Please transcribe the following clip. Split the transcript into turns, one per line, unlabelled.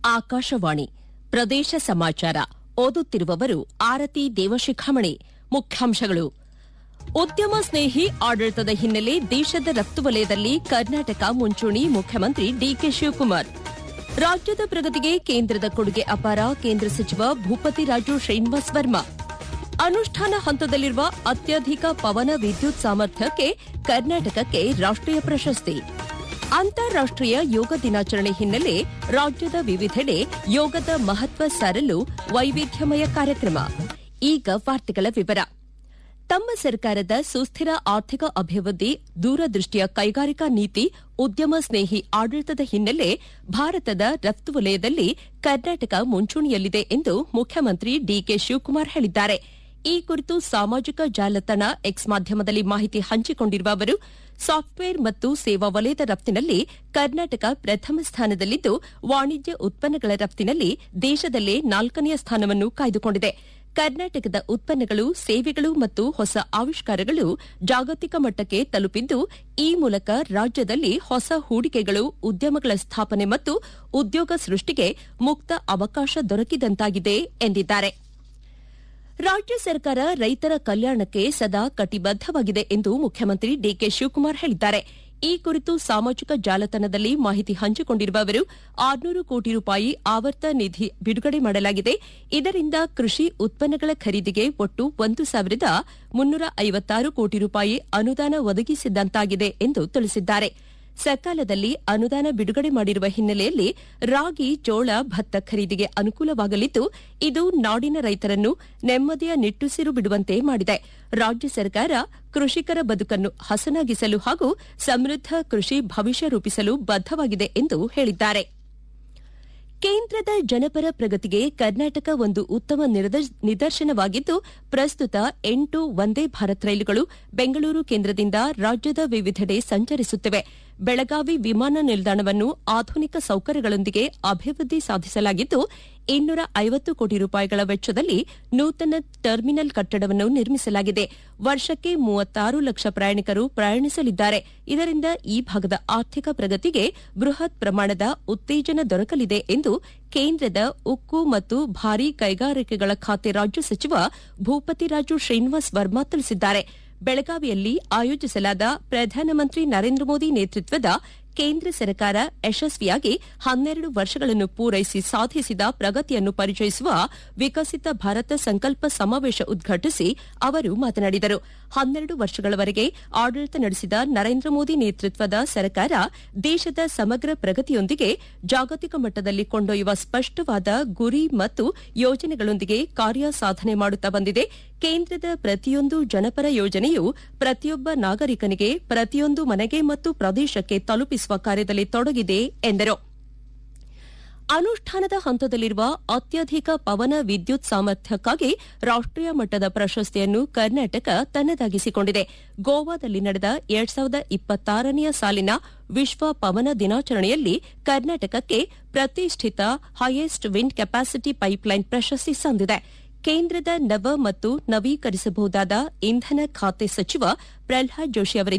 ಆಕಾಶವಾಣಿ ಪ್ರದೇಶ ಸಮಾಚಾರ ಓದುತ್ತಿರುವವರು ಆರತಿ ದೇವಶಿಖಾಮಣಿ ಮುಖ್ಯಾಂಶಗಳು ಉದ್ಯಮ ಸ್ನೇಹಿ ಆಡಳಿತದ ಹಿನ್ನೆಲೆ ದೇಶದ ರಫ್ತು ವಲಯದಲ್ಲಿ ಕರ್ನಾಟಕ ಮುಂಚೂಣಿ ಮುಖ್ಯಮಂತ್ರಿ ಡಿಕೆ ಶಿವಕುಮಾರ್ ರಾಜ್ಯದ ಪ್ರಗತಿಗೆ ಕೇಂದ್ರದ ಕೊಡುಗೆ ಅಪಾರ ಕೇಂದ್ರ ಸಚಿವ ಭೂಪತಿ ರಾಜು ಶ್ರೀನಿವಾಸ್ ವರ್ಮಾ ಅನುಷ್ಠಾನ ಹಂತದಲ್ಲಿರುವ ಅತ್ಯಧಿಕ ಪವನ ವಿದ್ಯುತ್ ಸಾಮರ್ಥ್ಯಕ್ಕೆ ಕರ್ನಾಟಕಕ್ಕೆ ರಾಷ್ಟೀಯ ಪ್ರಶಸ್ತಿ ಅಂತಾರಾಷ್ಟೀಯ ಯೋಗ ದಿನಾಚರಣೆ ಹಿನ್ನೆಲೆ ರಾಜ್ಯದ ವಿವಿಧೆಡೆ ಯೋಗದ ಮಹತ್ವ ಸಾರಲು ವೈವಿಧ್ಯಮಯ ಕಾರ್ಯಕ್ರಮ ಈಗ ವಾರ್ತೆಗಳ ವಿವರ ತಮ್ಮ ಸರ್ಕಾರದ ಸುಸ್ಥಿರ ಆರ್ಥಿಕ ಅಭಿವೃದ್ಧಿ ದೂರದೃಷ್ಟಿಯ ಕೈಗಾರಿಕಾ ನೀತಿ ಉದ್ಯಮ ಸ್ನೇಹಿ ಆಡಳಿತದ ಹಿನ್ನೆಲೆ ಭಾರತದ ರಫ್ತು ವಲಯದಲ್ಲಿ ಕರ್ನಾಟಕ ಮುಂಚೂಣಿಯಲ್ಲಿದೆ ಎಂದು ಮುಖ್ಯಮಂತ್ರಿ ಡಿಕೆ ಶಿವಕುಮಾರ್ ಹೇಳಿದ್ದಾರೆ ಈ ಕುರಿತು ಸಾಮಾಜಿಕ ಜಾಲತಾಣ ಎಕ್ಸ್ ಮಾಧ್ಯಮದಲ್ಲಿ ಮಾಹಿತಿ ಹಂಚಿಕೊಂಡಿರುವ ಅವರು ಸಾಫ್ಟ್ವೇರ್ ಮತ್ತು ಸೇವಾ ವಲಯದ ರಫ್ತಿನಲ್ಲಿ ಕರ್ನಾಟಕ ಪ್ರಥಮ ಸ್ಥಾನದಲ್ಲಿದ್ದು ವಾಣಿಜ್ಯ ಉತ್ಪನ್ನಗಳ ರಫ್ತಿನಲ್ಲಿ ದೇಶದಲ್ಲೇ ನಾಲ್ಕನೆಯ ಸ್ಥಾನವನ್ನು ಕಾಯ್ದುಕೊಂಡಿದೆ ಕರ್ನಾಟಕದ ಉತ್ಪನ್ನಗಳು ಸೇವೆಗಳು ಮತ್ತು ಹೊಸ ಆವಿಷ್ಕಾರಗಳು ಜಾಗತಿಕ ಮಟ್ಟಕ್ಕೆ ತಲುಪಿದ್ದು ಈ ಮೂಲಕ ರಾಜ್ಯದಲ್ಲಿ ಹೊಸ ಹೂಡಿಕೆಗಳು ಉದ್ಯಮಗಳ ಸ್ಥಾಪನೆ ಮತ್ತು ಉದ್ಯೋಗ ಸೃಷ್ಟಿಗೆ ಮುಕ್ತ ಅವಕಾಶ ದೊರಕಿದಂತಾಗಿದೆ ಎಂದಿದ್ದಾರೆ ರಾಜ್ಯ ಸರ್ಕಾರ ರೈತರ ಕಲ್ಯಾಣಕ್ಕೆ ಸದಾ ಕಟಿಬದ್ದವಾಗಿದೆ ಎಂದು ಮುಖ್ಯಮಂತ್ರಿ ಡಿಕೆ ಶಿವಕುಮಾರ್ ಹೇಳಿದ್ದಾರೆ ಈ ಕುರಿತು ಸಾಮಾಜಿಕ ಜಾಲತಾಣದಲ್ಲಿ ಮಾಹಿತಿ ಹಂಚಿಕೊಂಡಿರುವ ಅವರು ಆರುನೂರು ಕೋಟಿ ರೂಪಾಯಿ ಆವರ್ತ ನಿಧಿ ಬಿಡುಗಡೆ ಮಾಡಲಾಗಿದೆ ಇದರಿಂದ ಕೃಷಿ ಉತ್ಪನ್ನಗಳ ಖರೀದಿಗೆ ಒಟ್ಟು ಒಂದು ಸಾವಿರದ ಮುನ್ನೂರ ಐವತ್ತಾರು ಕೋಟಿ ರೂಪಾಯಿ ಅನುದಾನ ಒದಗಿಸಿದಂತಾಗಿದೆ ಎಂದು ತಿಳಿಸಿದ್ದಾರೆ ಸಕಾಲದಲ್ಲಿ ಅನುದಾನ ಬಿಡುಗಡೆ ಮಾಡಿರುವ ಹಿನ್ನೆಲೆಯಲ್ಲಿ ರಾಗಿ ಜೋಳ ಭತ್ತ ಖರೀದಿಗೆ ಅನುಕೂಲವಾಗಲಿದ್ದು ಇದು ನಾಡಿನ ರೈತರನ್ನು ನೆಮ್ಮದಿಯ ನಿಟ್ಟುಸಿರು ಬಿಡುವಂತೆ ಮಾಡಿದೆ ರಾಜ್ಯ ಸರ್ಕಾರ ಕೃಷಿಕರ ಬದುಕನ್ನು ಹಸನಾಗಿಸಲು ಹಾಗೂ ಸಮೃದ್ಧ ಕೃಷಿ ಭವಿಷ್ಯ ರೂಪಿಸಲು ಬದ್ದವಾಗಿದೆ ಎಂದು ಹೇಳಿದ್ದಾರೆ ಕೇಂದ್ರದ ಜನಪರ ಪ್ರಗತಿಗೆ ಕರ್ನಾಟಕ ಒಂದು ಉತ್ತಮ ನಿದರ್ಶನವಾಗಿದ್ದು ಪ್ರಸ್ತುತ ಎಂಟು ವಂದೇ ಭಾರತ್ ರೈಲುಗಳು ಬೆಂಗಳೂರು ಕೇಂದ್ರದಿಂದ ರಾಜ್ಯದ ವಿವಿಧೆಡೆ ಸಂಚರಿಸುತ್ತಿವೆ ಬೆಳಗಾವಿ ವಿಮಾನ ನಿಲ್ದಾಣವನ್ನು ಆಧುನಿಕ ಸೌಕರ್ಯಗಳೊಂದಿಗೆ ಅಭಿವೃದ್ಧಿ ಸಾಧಿಸಲಾಗಿದ್ದು ಇನ್ನೂರ ಐವತ್ತು ಕೋಟಿ ರೂಪಾಯಿಗಳ ವೆಚ್ಚದಲ್ಲಿ ನೂತನ ಟರ್ಮಿನಲ್ ಕಟ್ಟಡವನ್ನು ನಿರ್ಮಿಸಲಾಗಿದೆ ವರ್ಷಕ್ಕೆ ಮೂವತ್ತಾರು ಲಕ್ಷ ಪ್ರಯಾಣಿಕರು ಪ್ರಯಾಣಿಸಲಿದ್ದಾರೆ ಇದರಿಂದ ಈ ಭಾಗದ ಆರ್ಥಿಕ ಪ್ರಗತಿಗೆ ಬೃಹತ್ ಪ್ರಮಾಣದ ಉತ್ತೇಜನ ದೊರಕಲಿದೆ ಎಂದು ಕೇಂದ್ರದ ಉಕ್ಕು ಮತ್ತು ಭಾರೀ ಕೈಗಾರಿಕೆಗಳ ಖಾತೆ ರಾಜ್ಯ ಸಚಿವ ಭೂಪತಿ ರಾಜು ಶ್ರೀನಿವಾಸ್ ವರ್ಮಾ ತಿಳಿಸಿದ್ದಾರೆ ಬೆಳಗಾವಿಯಲ್ಲಿ ಆಯೋಜಿಸಲಾದ ಪ್ರಧಾನಮಂತ್ರಿ ನರೇಂದ್ರ ಮೋದಿ ನೇತೃತ್ವದ ಕೇಂದ್ರ ಸರ್ಕಾರ ಯಶಸ್ವಿಯಾಗಿ ಹನ್ನೆರಡು ವರ್ಷಗಳನ್ನು ಪೂರೈಸಿ ಸಾಧಿಸಿದ ಪ್ರಗತಿಯನ್ನು ಪರಿಚಯಿಸುವ ವಿಕಸಿತ ಭಾರತ ಸಂಕಲ್ಪ ಸಮಾವೇಶ ಉದ್ಘಾಟಿಸಿ ಅವರು ಮಾತನಾಡಿದರು ಹನ್ನೆರಡು ವರ್ಷಗಳವರೆಗೆ ಆಡಳಿತ ನಡೆಸಿದ ನರೇಂದ್ರ ಮೋದಿ ನೇತೃತ್ವದ ಸರ್ಕಾರ ದೇಶದ ಸಮಗ್ರ ಪ್ರಗತಿಯೊಂದಿಗೆ ಜಾಗತಿಕ ಮಟ್ಟದಲ್ಲಿ ಕೊಂಡೊಯ್ಯುವ ಸ್ಪಷ್ಟವಾದ ಗುರಿ ಮತ್ತು ಯೋಜನೆಗಳೊಂದಿಗೆ ಕಾರ್ಯ ಸಾಧನೆ ಮಾಡುತ್ತಾ ಬಂದಿದೆ ಕೇಂದ್ರದ ಪ್ರತಿಯೊಂದು ಜನಪರ ಯೋಜನೆಯು ಪ್ರತಿಯೊಬ್ಬ ನಾಗರಿಕನಿಗೆ ಪ್ರತಿಯೊಂದು ಮನೆಗೆ ಮತ್ತು ಪ್ರದೇಶಕ್ಕೆ ತಲುಪಿಸುವ ಕಾರ್ಯದಲ್ಲಿ ತೊಡಗಿದೆ ಎಂದರು ಅನುಷ್ಠಾನದ ಹಂತದಲ್ಲಿರುವ ಅತ್ಯಧಿಕ ಪವನ ವಿದ್ಯುತ್ ಸಾಮರ್ಥ್ಯಕ್ಕಾಗಿ ರಾಷ್ಟೀಯ ಮಟ್ಟದ ಪ್ರಶಸ್ತಿಯನ್ನು ಕರ್ನಾಟಕ ತನ್ನದಾಗಿಸಿಕೊಂಡಿದೆ ಗೋವಾದಲ್ಲಿ ನಡೆದ ಎರಡ್ ಸಾವಿರದ ಇಪ್ಪತ್ತಾರನೆಯ ಸಾಲಿನ ವಿಶ್ವ ಪವನ ದಿನಾಚರಣೆಯಲ್ಲಿ ಕರ್ನಾಟಕಕ್ಕೆ ಪ್ರತಿಷ್ಠಿತ ಹೈಯೆಸ್ಟ್ ವಿಂಡ್ ಕೆಪಾಸಿಟಿ ಪೈಪ್ಲೈನ್ ಪ್ರಶಸ್ತಿ ಸಂದಿದೆ ಕೇಂದ್ರದ ನವ ಮತ್ತು ನವೀಕರಿಸಬಹುದಾದ ಇಂಧನ ಖಾತೆ ಸಚಿವ ಪ್ರಲ್ಹಾದ್ ಜೋಶಿ ಅವರಿಂದ